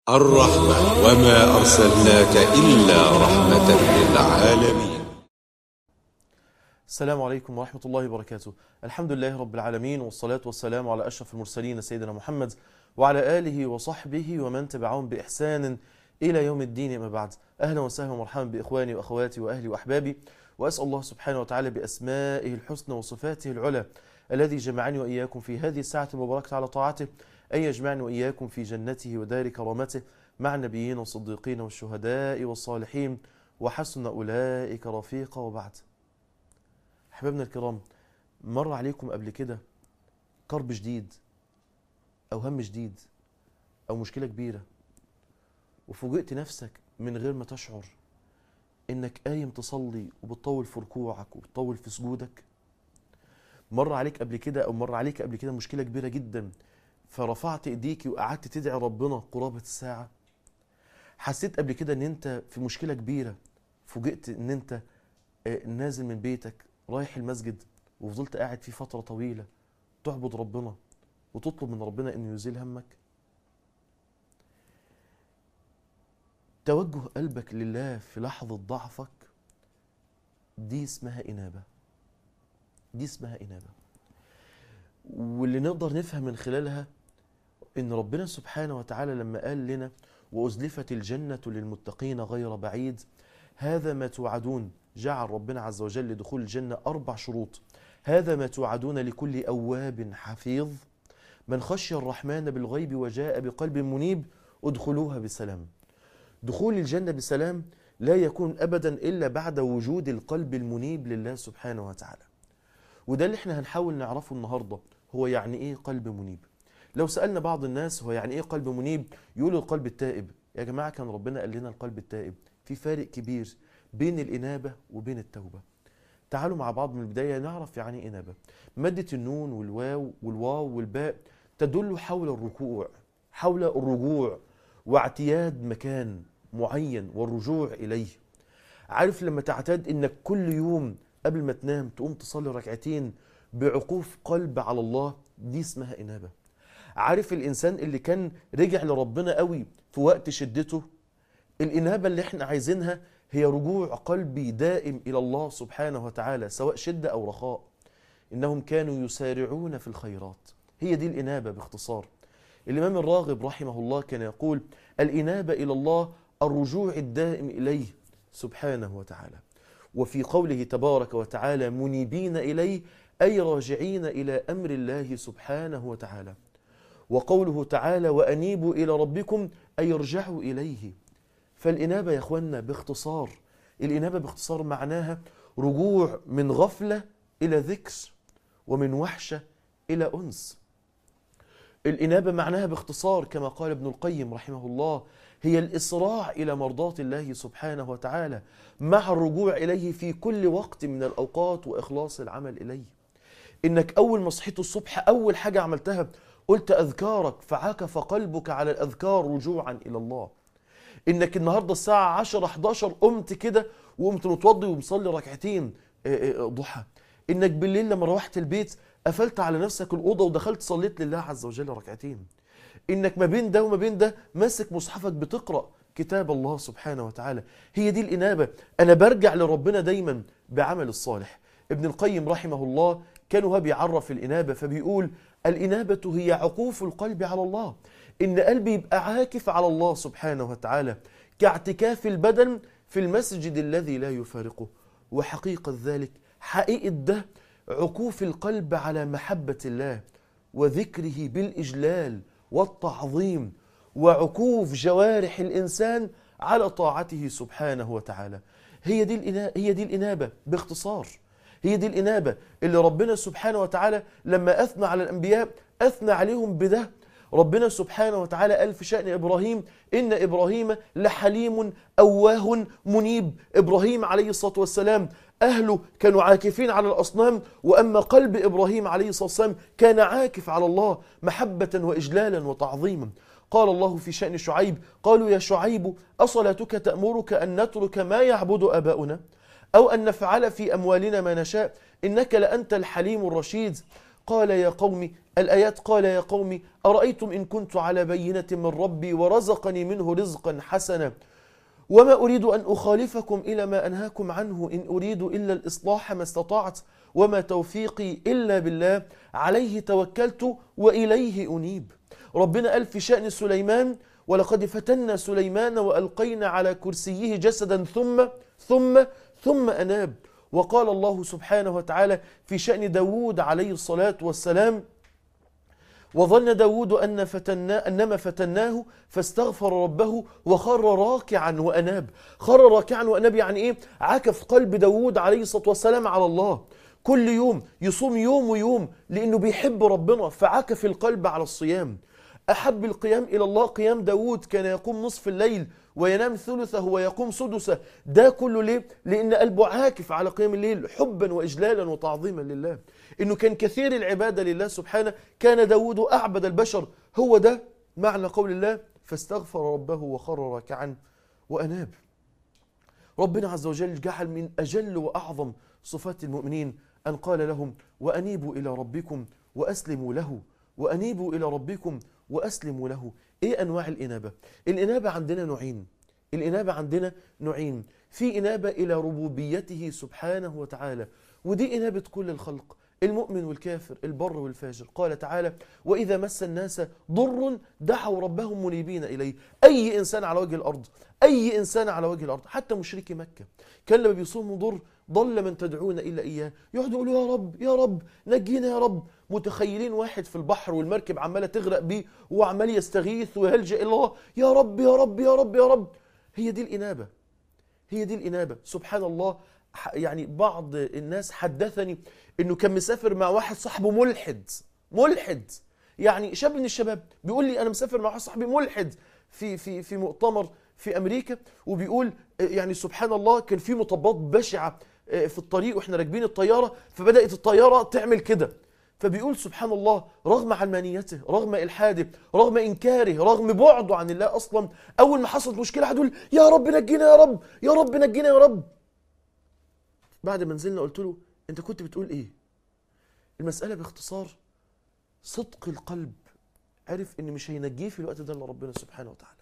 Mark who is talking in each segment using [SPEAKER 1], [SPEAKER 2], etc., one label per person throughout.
[SPEAKER 1] الرحمة وما أرسلناك إلا رحمة للعالمين
[SPEAKER 2] السلام عليكم ورحمة الله وبركاته الحمد لله رب العالمين والصلاة والسلام على أشرف المرسلين سيدنا محمد وعلى آله وصحبه ومن تبعهم بإحسان إلى يوم الدين أما بعد أهلا وسهلا ومرحبا بإخواني وأخواتي وأهلي وأحبابي وأسأل الله سبحانه وتعالى بأسمائه الحسنى وصفاته العلى الذي جمعني وإياكم في هذه الساعة المباركة على طاعته أن يجمعني وإياكم في جنته ودار كرامته مع النبيين والصديقين والشهداء والصالحين وحسن أولئك رفيقا وبعد أحبابنا الكرام مر عليكم قبل كده كرب شديد أو هم شديد أو مشكلة كبيرة وفوجئت نفسك من غير ما تشعر إنك قايم تصلي وبتطول في ركوعك وبتطول في سجودك مر عليك قبل كده أو مر عليك قبل كده مشكلة كبيرة جدا فرفعت ايديكي وقعدت تدعي ربنا قرابة الساعة حسيت قبل كده ان انت في مشكلة كبيرة فوجئت ان انت آه، نازل من بيتك رايح المسجد وفضلت قاعد فيه فترة طويلة تعبد ربنا وتطلب من ربنا انه يزيل همك توجه قلبك لله في لحظة ضعفك دي اسمها إنابة دي اسمها إنابة واللي نقدر نفهم من خلالها ان ربنا سبحانه وتعالى لما قال لنا وازلفت الجنه للمتقين غير بعيد هذا ما توعدون جعل ربنا عز وجل لدخول الجنه اربع شروط هذا ما توعدون لكل اواب حفيظ من خشي الرحمن بالغيب وجاء بقلب منيب ادخلوها بسلام دخول الجنه بسلام لا يكون ابدا الا بعد وجود القلب المنيب لله سبحانه وتعالى وده اللي احنا هنحاول نعرفه النهارده هو يعني ايه قلب منيب لو سالنا بعض الناس هو يعني ايه قلب منيب يقولوا القلب التائب يا جماعه كان ربنا قال لنا القلب التائب في فارق كبير بين الانابه وبين التوبه تعالوا مع بعض من البدايه نعرف يعني ايه انابه ماده النون والواو والواو والباء تدل حول الركوع حول الرجوع واعتياد مكان معين والرجوع اليه عارف لما تعتاد انك كل يوم قبل ما تنام تقوم تصلي ركعتين بعقوف قلب على الله دي اسمها انابه عارف الانسان اللي كان رجع لربنا قوي في وقت شدته الانابه اللي احنا عايزينها هي رجوع قلبي دائم الى الله سبحانه وتعالى سواء شده او رخاء انهم كانوا يسارعون في الخيرات هي دي الانابه باختصار الامام الراغب رحمه الله كان يقول الانابه الى الله الرجوع الدائم اليه سبحانه وتعالى وفي قوله تبارك وتعالى منيبين اليه اي راجعين الى امر الله سبحانه وتعالى وقوله تعالى وانيبوا الى ربكم اي ارجعوا اليه فالانابه يا اخوانا باختصار الانابه باختصار معناها رجوع من غفله الى ذكر ومن وحشه الى انس الانابه معناها باختصار كما قال ابن القيم رحمه الله هي الاسراع الى مرضاه الله سبحانه وتعالى مع الرجوع اليه في كل وقت من الاوقات واخلاص العمل اليه انك اول ما صحيت الصبح اول حاجه عملتها قلت اذكارك فعكف قلبك على الاذكار رجوعا الى الله انك النهارده الساعه 10 11 قمت كده وقمت متوضي ومصلي ركعتين آه، آه، ضحى انك بالليل لما روحت البيت قفلت على نفسك الاوضه ودخلت صليت لله عز وجل ركعتين انك ما بين ده وما بين ده ماسك مصحفك بتقرا كتاب الله سبحانه وتعالى هي دي الانابه انا برجع لربنا دايما بعمل الصالح ابن القيم رحمه الله كان هو بيعرف الانابه فبيقول الانابه هي عقوف القلب على الله ان قلبي يبقى عاكف على الله سبحانه وتعالى كاعتكاف البدن في المسجد الذي لا يفارقه وحقيقه ذلك حقيقه ده عكوف القلب على محبه الله وذكره بالاجلال والتعظيم وعكوف جوارح الانسان على طاعته سبحانه وتعالى هي دي الإنا... هي دي الانابه باختصار هي دي الانابه اللي ربنا سبحانه وتعالى لما اثنى على الانبياء اثنى عليهم بده ربنا سبحانه وتعالى قال في شأن إبراهيم إن إبراهيم لحليم أواه منيب إبراهيم عليه الصلاة والسلام أهله كانوا عاكفين على الأصنام وأما قلب إبراهيم عليه الصلاة والسلام كان عاكف على الله محبة وإجلالا وتعظيما قال الله في شأن شعيب قالوا يا شعيب أصلاتك تأمرك أن نترك ما يعبد آباؤنا أو أن نفعل في أموالنا ما نشاء إنك لأنت الحليم الرشيد قال يا قوم الآيات قال يا قوم أرأيتم إن كنت على بينة من ربي ورزقني منه رزقا حسنا وما أريد أن أخالفكم إلى ما أنهاكم عنه إن أريد إلا الإصلاح ما استطعت وما توفيقي إلا بالله عليه توكلت وإليه أنيب ربنا قال في شأن سليمان ولقد فتنا سليمان وألقينا على كرسيه جسدا ثم ثم ثم أناب وقال الله سبحانه وتعالى في شأن داود عليه الصلاة والسلام وظن داود أن فتنا أنما فتناه فاستغفر ربه وخر راكعا وأناب خر راكعا وأناب يعني إيه عكف قلب داود عليه الصلاة والسلام على الله كل يوم يصوم يوم ويوم لأنه بيحب ربنا فعكف القلب على الصيام أحب القيام إلى الله قيام داود كان يقوم نصف الليل وينام ثلثه ويقوم سدسه ده كله ليه؟ لأن قلبه عاكف على قيام الليل حبا وإجلالا وتعظيما لله إنه كان كثير العبادة لله سبحانه كان داود أعبد البشر هو ده معنى قول الله فاستغفر ربه وخر راكعا وأناب ربنا عز وجل جعل من أجل وأعظم صفات المؤمنين أن قال لهم وأنيبوا إلى ربكم وأسلموا له وأنيبوا إلى ربكم وأسلموا له إيه أنواع الإنابة؟ الإنابة عندنا نوعين الإنابة عندنا نوعين في إنابة إلى ربوبيته سبحانه وتعالى ودي إنابة كل الخلق المؤمن والكافر البر والفاجر قال تعالى وإذا مس الناس ضر دعوا ربهم منيبين إليه أي إنسان على وجه الأرض أي إنسان على وجه الأرض حتى مشركي مكة كان لما بيصوموا ضر ضل من تدعون إلا إياه يقعدوا يقولوا يا رب يا رب نجينا يا رب متخيلين واحد في البحر والمركب عمالة تغرق بيه وعمال يستغيث ويلجأ إلى الله يا رب يا رب يا رب يا رب هي دي الإنابة هي دي الإنابة سبحان الله ح- يعني بعض الناس حدثني انه كان مسافر مع واحد صاحبه ملحد ملحد يعني شاب من الشباب بيقول لي انا مسافر مع واحد صاحبي ملحد في في في مؤتمر في امريكا وبيقول آه، يعني سبحان الله كان في مطبات بشعه آه، في الطريق واحنا راكبين الطياره فبدات الطياره تعمل كده فبيقول سبحان الله رغم علمانيته رغم الحاده رغم انكاره رغم بعده عن الله اصلا اول ما حصلت مشكله هتقول يا رب نجينا يا رب يا رب نجينا يا رب بعد ما نزلنا قلت له انت كنت بتقول ايه المساله باختصار صدق القلب عرف ان مش هينجيه في الوقت ده الا ربنا سبحانه وتعالى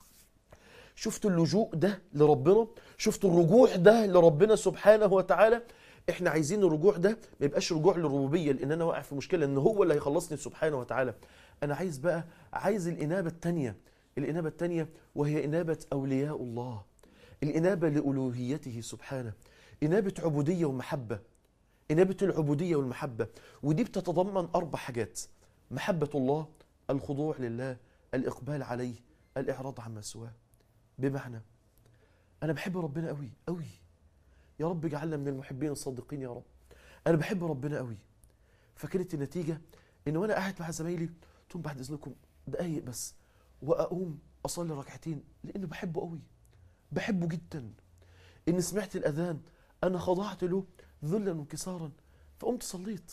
[SPEAKER 2] شفتوا اللجوء ده لربنا شفتوا الرجوع ده لربنا سبحانه وتعالى احنا عايزين الرجوع ده ما يبقاش رجوع للربوبيه لان انا واقع في مشكله ان هو اللي هيخلصني سبحانه وتعالى انا عايز بقى عايز الانابه الثانيه الانابه الثانيه وهي انابه اولياء الله الانابه لالوهيته سبحانه انابه عبوديه ومحبه انابه العبوديه والمحبه ودي بتتضمن اربع حاجات محبه الله الخضوع لله الاقبال عليه الاعراض عما سواه بمعنى انا بحب ربنا قوي قوي يا رب اجعلنا من المحبين الصادقين يا رب انا بحب ربنا قوي فكانت النتيجه ان وانا قاعد مع زمايلي قلت لهم بعد اذنكم دقايق بس واقوم اصلي ركعتين لانه بحبه قوي بحبه جدا ان سمعت الاذان انا خضعت له ذلا وانكسارا فقمت صليت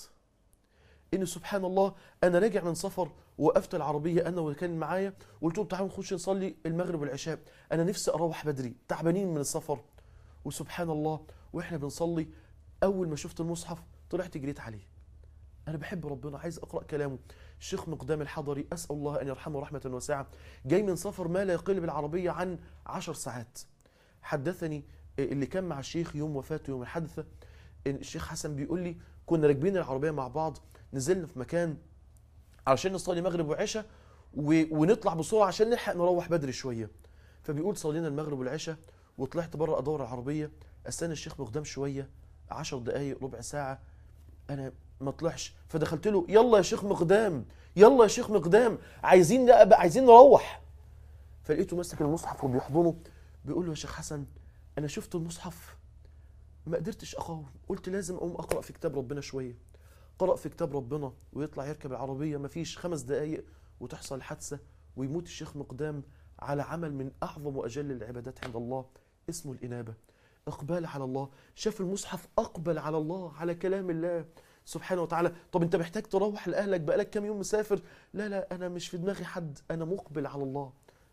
[SPEAKER 2] ان سبحان الله انا راجع من سفر وقفت العربيه انا واللي كان معايا وقلت لهم تعالوا نخش نصلي المغرب والعشاء انا نفسي اروح بدري تعبانين من السفر وسبحان الله واحنا بنصلي اول ما شفت المصحف طلعت جريت عليه انا بحب ربنا عايز اقرا كلامه الشيخ مقدام الحضري اسال الله ان يرحمه رحمه واسعه جاي من سفر ما لا يقل بالعربيه عن عشر ساعات حدثني اللي كان مع الشيخ يوم وفاته يوم الحادثه إن الشيخ حسن بيقول لي كنا راكبين العربيه مع بعض نزلنا في مكان علشان نصلي مغرب وعشاء و... ونطلع بسرعه عشان نلحق نروح بدري شويه فبيقول صلينا المغرب والعشاء وطلعت بره ادور العربيه استنى الشيخ مقدام شويه 10 دقائق ربع ساعه انا ما طلعش فدخلت له يلا يا شيخ مقدام يلا يا شيخ مقدام عايزين بقى عايزين نروح فلقيته ماسك المصحف وبيحضنه بيقول له يا شيخ حسن انا شفت المصحف ما قدرتش اقاوم قلت لازم اقوم اقرا في كتاب ربنا شويه قرأ في كتاب ربنا ويطلع يركب العربية مفيش خمس دقايق وتحصل حادثة ويموت الشيخ مقدام على عمل من أعظم وأجل العبادات عند الله اسمه الإنابة إقبال على الله شاف المصحف أقبل على الله على كلام الله سبحانه وتعالى طب انت محتاج تروح لأهلك بقالك كام يوم مسافر لا لا أنا مش في دماغي حد أنا مقبل على الله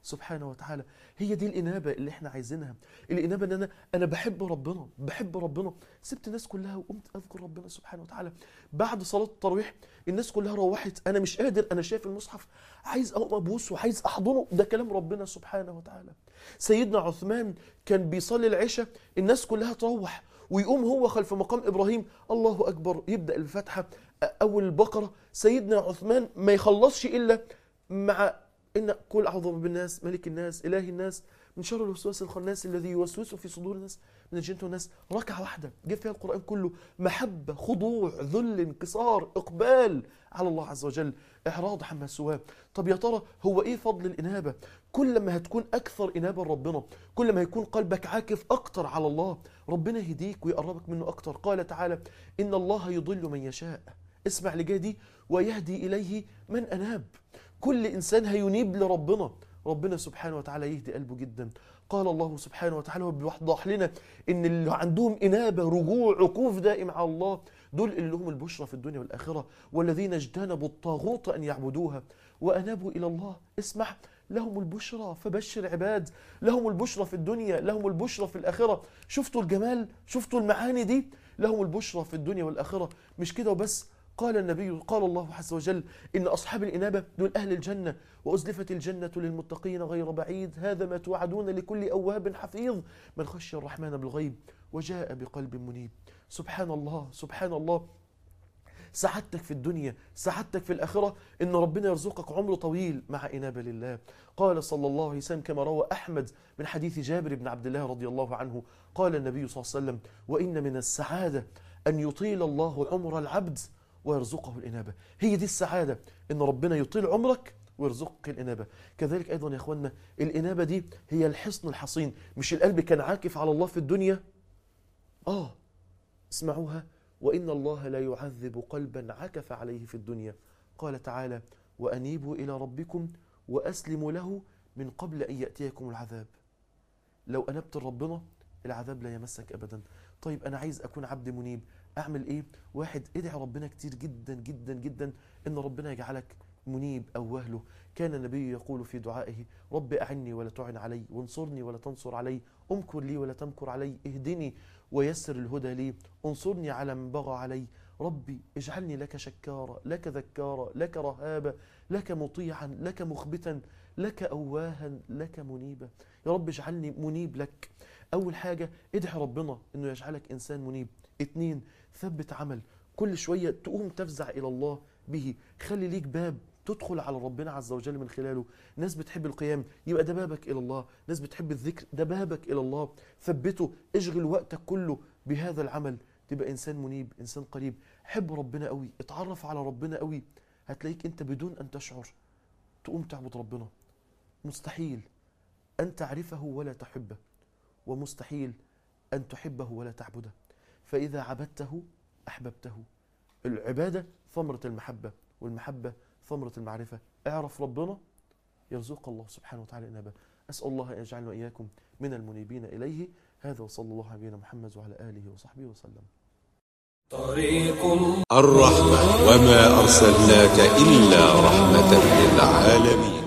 [SPEAKER 2] سبحانه وتعالى هي دي الإنابة اللي احنا عايزينها الإنابة ان أنا أنا بحب ربنا بحب ربنا سبت الناس كلها وقمت أذكر ربنا سبحانه وتعالى بعد صلاة التراويح الناس كلها روحت أنا مش قادر أنا شايف المصحف عايز أقوم أبوسه وعايز أحضنه ده كلام ربنا سبحانه وتعالى سيدنا عثمان كان بيصلي العشاء الناس كلها تروح ويقوم هو خلف مقام ابراهيم الله اكبر يبدا الفاتحه اول البقره سيدنا عثمان ما يخلصش الا مع ان كل اعوذ بالناس ملك الناس اله الناس من شر الوسواس الخناس الذي يوسوس في صدور الناس من الجنة والناس ركعة واحدة جاب فيها القرآن كله محبة خضوع ذل انكسار إقبال على الله عز وجل إعراض عما سواه طب يا ترى هو إيه فضل الإنابة كل ما هتكون أكثر إنابة لربنا كل ما يكون قلبك عاكف أكتر على الله ربنا يهديك ويقربك منه أكتر قال تعالى إن الله يضل من يشاء اسمع لجاي دي ويهدي إليه من أناب كل إنسان هينيب لربنا ربنا سبحانه وتعالى يهدي قلبه جدا قال الله سبحانه وتعالى وبيوضح لنا ان اللي عندهم انابه رجوع عكوف دائم على الله دول اللي لهم البشرى في الدنيا والاخره والذين اجتنبوا الطاغوت ان يعبدوها وانابوا الى الله اسمع لهم البشرى فبشر عباد لهم البشرى في الدنيا لهم البشرى في الاخره شفتوا الجمال شفتوا المعاني دي لهم البشرى في الدنيا والاخره مش كده وبس قال النبي قال الله عز وجل إن أصحاب الإنابة دول أهل الجنة وأزلفت الجنة للمتقين غير بعيد هذا ما توعدون لكل أواب حفيظ من خشي الرحمن بالغيب وجاء بقلب منيب سبحان الله سبحان الله سعادتك في الدنيا سعادتك في الآخرة إن ربنا يرزقك عمر طويل مع إنابة لله قال صلى الله عليه وسلم كما روى أحمد من حديث جابر بن عبد الله رضي الله عنه قال النبي صلى الله عليه وسلم وإن من السعادة أن يطيل الله عمر العبد ويرزقه الإنابة هي دي السعادة إن ربنا يطيل عمرك ويرزقك الإنابة كذلك أيضا يا أخوانا الإنابة دي هي الحصن الحصين مش القلب كان عاكف على الله في الدنيا آه اسمعوها وإن الله لا يعذب قلبا عكف عليه في الدنيا قال تعالى وأنيبوا إلى ربكم وأسلموا له من قبل أن يأتيكم العذاب لو أنبت ربنا العذاب لا يمسك أبدا طيب أنا عايز أكون عبد منيب أعمل إيه؟ واحد ادعي ربنا كتير جدا جدا جدا إن ربنا يجعلك منيب أواه له كان النبي يقول في دعائه رب أعني ولا تعن علي وانصرني ولا تنصر علي أمكر لي ولا تمكر علي اهدني ويسر الهدى لي انصرني على من بغى علي ربي اجعلني لك شكارا لك ذكارا لك رهابا لك مطيعا لك مخبتا لك أواها لك منيبا يا رب اجعلني منيب لك أول حاجة ادعي ربنا أنه يجعلك إنسان منيب اتنين ثبت عمل كل شوية تقوم تفزع إلى الله به خلي ليك باب تدخل على ربنا عز وجل من خلاله ناس بتحب القيام يبقى ده بابك إلى الله ناس بتحب الذكر ده بابك إلى الله ثبته اشغل وقتك كله بهذا العمل تبقى إنسان منيب إنسان قريب حب ربنا قوي اتعرف على ربنا قوي هتلاقيك أنت بدون أن تشعر تقوم تعبد ربنا مستحيل أن تعرفه ولا تحبه ومستحيل أن تحبه ولا تعبده فإذا عبدته أحببته العبادة ثمرة المحبة والمحبة ثمرة المعرفة اعرف ربنا يرزق الله سبحانه وتعالى إنابة أسأل الله أن يجعلنا وإياكم من المنيبين إليه هذا وصلى الله على نبينا محمد وعلى آله وصحبه وسلم
[SPEAKER 3] طريق
[SPEAKER 1] الرحمة وما أرسلناك إلا رحمة للعالمين